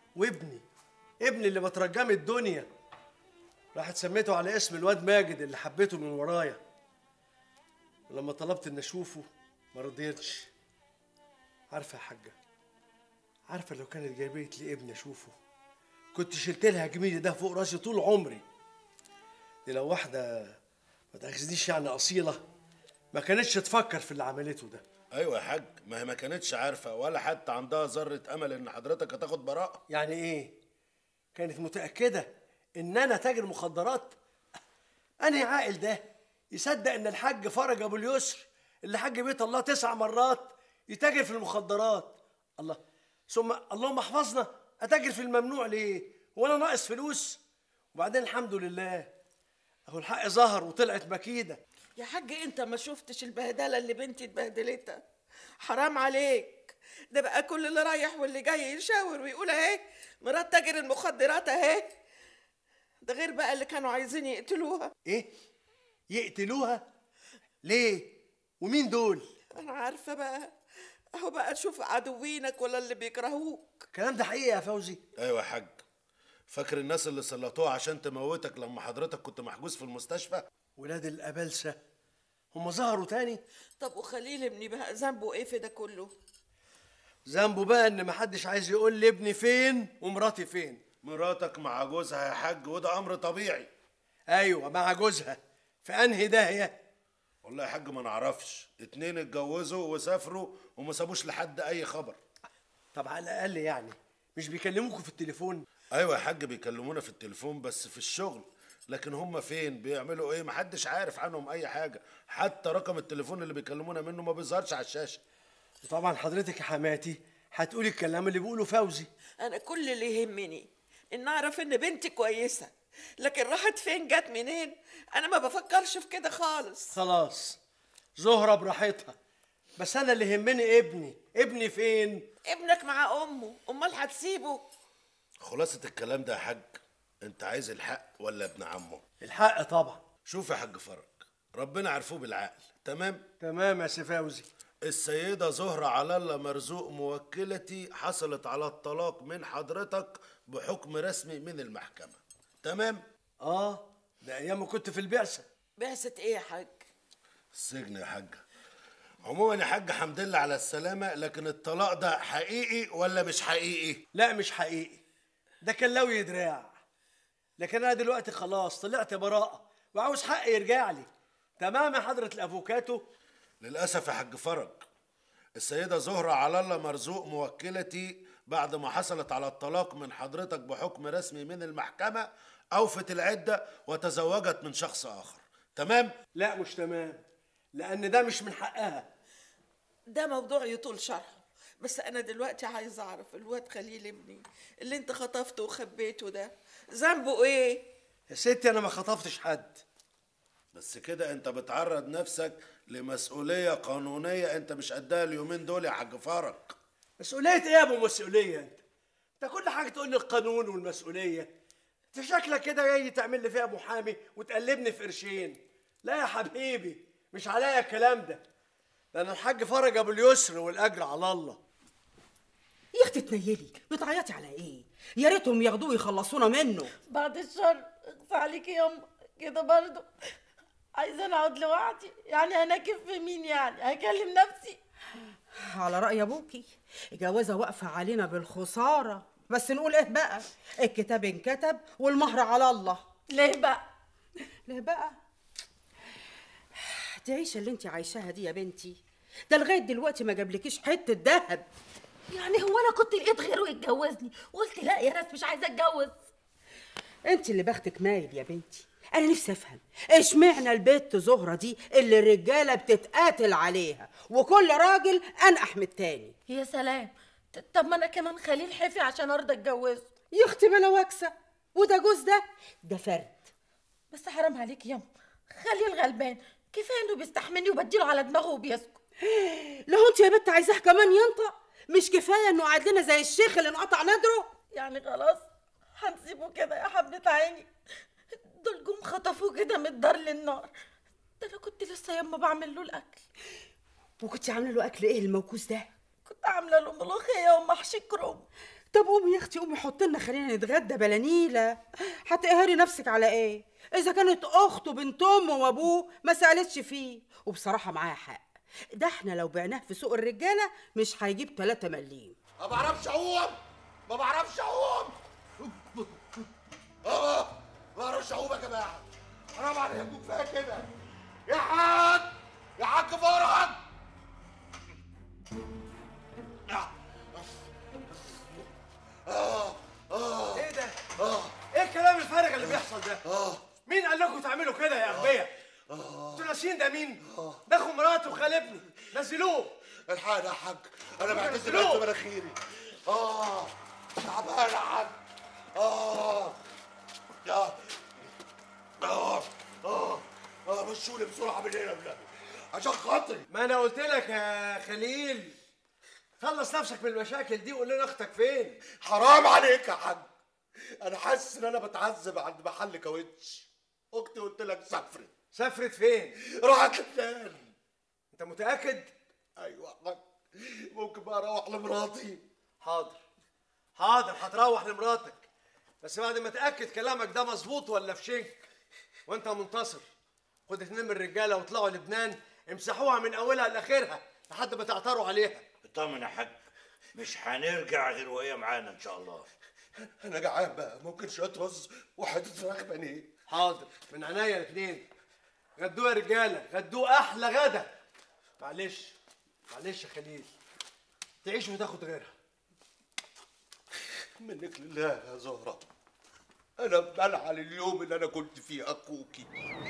وابني ابني اللي بترجاه من الدنيا راحت سميته على اسم الواد ماجد اللي حبيته من ورايا ولما طلبت اني اشوفه ما رضيتش عارفه يا حاجه عارفه لو كانت جايبت لي ابني اشوفه كنت شلت لها جميلي ده فوق راسي طول عمري دي لو واحده ما تاخذنيش يعني اصيله ما كانتش تفكر في اللي عملته ده ايوه يا حاج ما هي ما كانتش عارفه ولا حتى عندها ذره امل ان حضرتك هتاخد براءه يعني ايه كانت متاكده ان انا تاجر مخدرات انهي عاقل ده يصدق ان الحاج فرج ابو اليسر اللي حج بيت الله تسع مرات يتاجر في المخدرات الله ثم اللهم احفظنا اتاجر في الممنوع ليه وانا ناقص فلوس وبعدين الحمد لله اهو الحق ظهر وطلعت مكيده يا حاج انت ما شفتش البهدله اللي بنتي اتبهدلتها حرام عليك ده بقى كل اللي رايح واللي جاي يشاور ويقول اهي مرات تاجر المخدرات اهي ده غير بقى اللي كانوا عايزين يقتلوها ايه يقتلوها ليه ومين دول انا عارفه بقى اهو بقى شوف عدوينك ولا اللي بيكرهوك الكلام ده حقيقي يا فوزي ايوه يا حاج فاكر الناس اللي سلطوها عشان تموتك لما حضرتك كنت محجوز في المستشفى ولاد الابلسه هم ظهروا تاني طب وخليل ابني بقى ذنبه ايه في ده كله ذنبه بقى ان محدش عايز يقول لي ابني فين ومراتي فين مراتك مع جوزها يا حاج وده امر طبيعي ايوه مع جوزها في انهي داهيه والله يا حاج ما نعرفش اتنين اتجوزوا وسافروا وما سابوش لحد اي خبر طب على الاقل يعني مش بيكلموكوا في التليفون ايوه يا حاج بيكلمونا في التليفون بس في الشغل لكن هم فين بيعملوا ايه محدش عارف عنهم اي حاجه حتى رقم التليفون اللي بيكلمونا منه ما بيظهرش على الشاشه وطبعا حضرتك يا حماتي هتقولي الكلام اللي بيقوله فوزي انا كل اللي يهمني ان اعرف ان بنتي كويسه لكن راحت فين جت منين انا ما بفكرش في كده خالص خلاص زهره براحتها بس انا اللي يهمني ابني ابني فين ابنك مع امه امال هتسيبه خلاصه الكلام ده يا حاج انت عايز الحق ولا ابن عمه الحق طبعا شوف يا حاج فرج ربنا عرفوه بالعقل تمام تمام يا سي فوزي السيدة زهرة على الله مرزوق موكلتي حصلت على الطلاق من حضرتك بحكم رسمي من المحكمة تمام اه ده ايام ما كنت في البعثه بعثة ايه يا حاج السجن يا حاج عموما يا حاج حمد لله على السلامة لكن الطلاق ده حقيقي ولا مش حقيقي لا مش حقيقي ده كان لوي دراع لكن انا دلوقتي خلاص طلعت براءه وعاوز حقي يرجع لي تمام يا حضره الافوكاتو للأسف يا حاج فرج السيدة زهرة على الله مرزوق موكلتي بعد ما حصلت على الطلاق من حضرتك بحكم رسمي من المحكمة أوفت العدة وتزوجت من شخص آخر تمام؟ لا مش تمام لان ده مش من حقها ده موضوع يطول شرحه بس انا دلوقتي عايز اعرف الواد خليل ابني اللي انت خطفته وخبيته ده ذنبه ايه يا ستي انا ما خطفتش حد بس كده انت بتعرض نفسك لمسؤولية قانونية انت مش قدها اليومين دول يا حاج فرج مسؤوليه ايه يا ابو مسؤوليه انت انت كل حاجه تقول لي القانون والمسؤوليه انت شكلك كده جاي تعمل لي فيها محامي وتقلبني في قرشين لا يا حبيبي مش عليا الكلام ده ده انا الحاج فرج ابو اليسر والاجر على الله يا اختي تنيلي بتعيطي على ايه يا ريتهم ياخدوه يخلصونا منه بعد الشر اخفى عليكي ياما كده برضه عايزه انا اقعد لوحدي يعني هناكف في مين يعني هكلم نفسي على رأي ابوكي الجوازة واقفة علينا بالخسارة بس نقول ايه بقى الكتاب انكتب والمهر على الله ليه بقى ليه بقى دي عيشة اللي انت عايشاها دي يا بنتي ده لغاية دلوقتي ما جابلكيش حتة دهب يعني هو انا كنت لقيت غيره يتجوزني قلت لا يا ناس مش عايزه اتجوز انت اللي بختك مايل يا بنتي انا نفسي افهم اشمعنى البت زهرة دي اللي الرجالة بتتقاتل عليها وكل راجل انقح من التاني يا سلام ط- طب ما انا كمان خليل حفي عشان ارضى اتجوزه يا اختي ما انا واكسه وده جوز ده ده فرد بس حرام عليك ياما خليل غلبان كفايه انه بيستحملني وبديله على دماغه وبيسكت لو انت يا بنت عايزاه كمان ينطق مش كفايه انه قاعد لنا زي الشيخ اللي انقطع نادره يعني خلاص هنسيبه كده يا حبة عيني دول جم خطفوه كده من الدار للنار ده انا كنت لسه ياما بعمل له الاكل وكنت عامله له اكل ايه الموكوس ده كنت عامله له ملوخيه ومحشي كروم طب قومي يا اختي قومي حط لنا خلينا نتغدى بلا نيله هتقهري نفسك على ايه اذا كانت اخته بنت امه وابوه ما سالتش فيه وبصراحه معاها حق ده احنا لو بعناه في سوق الرجاله مش هيجيب 3 مليم ما بعرفش اعوم ما بعرفش اعوم اه ما بعرفش اعوم يا جماعه حرام عليكم كفايه كده يا حاج يا حاج فرج اه اه ايه ده؟ اه ايه الكلام الفارغ اللي بيحصل ده؟ اه مين قال لكم تعملوا كده يا اغبياء؟ انتوا ناسيين ده مين؟ ده اخو مراتي وخالبني نزلوه الحقني يا حاج انا بعتذر نزلوه. لك مناخيري اه تعبان يا حاج اه اه اه اه اه مشوني بسرعه من هنا بالنبي عشان خاطري ما انا قلت لك يا خليل خلص نفسك من المشاكل دي وقول لنا اختك فين حرام عليك يا حاج انا حاسس ان انا بتعذب عند محل كاوتش اختي قلت لك سافرت سافرت فين راحت لبنان انت متاكد ايوه يا حاج ممكن بقى اروح لمراتي حاضر حاضر هتروح لمراتك بس بعد ما تاكد كلامك ده مظبوط ولا في شنك وانت منتصر خد اتنين من الرجاله واطلعوا لبنان امسحوها من اولها لاخرها لحد ما تعتروا عليها اطمن يا حاج مش هنرجع غير وهي معانا ان شاء الله انا جعان بقى ممكن شويه رز وحته فراخ بانيه حاضر من عينيا الاثنين غدوه يا رجاله غدوه احلى غدا معلش معلش يا خليل تعيش وتاخد غيرها منك لله يا زهرة أنا بلعن اليوم اللي أنا كنت فيه أخوكي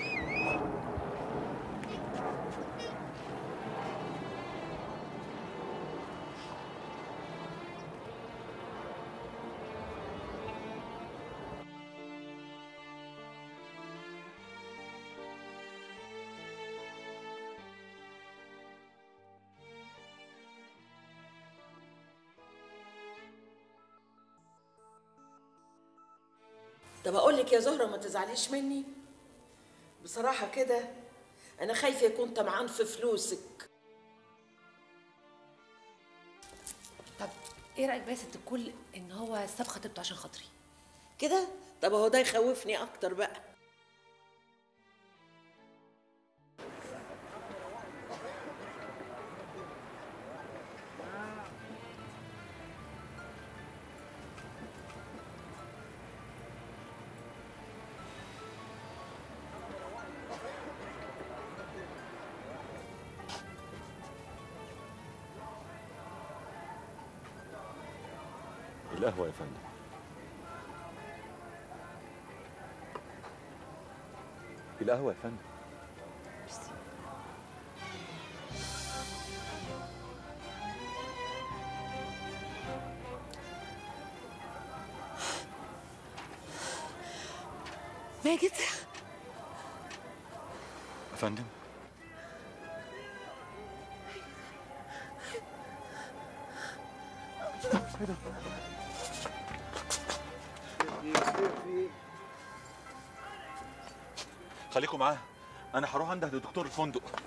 طب اقول لك يا زهره ما تزعليش مني بصراحه كده انا خايفه يكون طمعان في فلوسك طب ايه رايك بقى يا ست الكل ان هو ساب خطيبته عشان خاطري كده طب اهو ده يخوفني اكتر بقى القهوة يا فندم القهوة يا فندم ماجد يا فندم خليكم معاه انا هروح انده لدكتور الفندق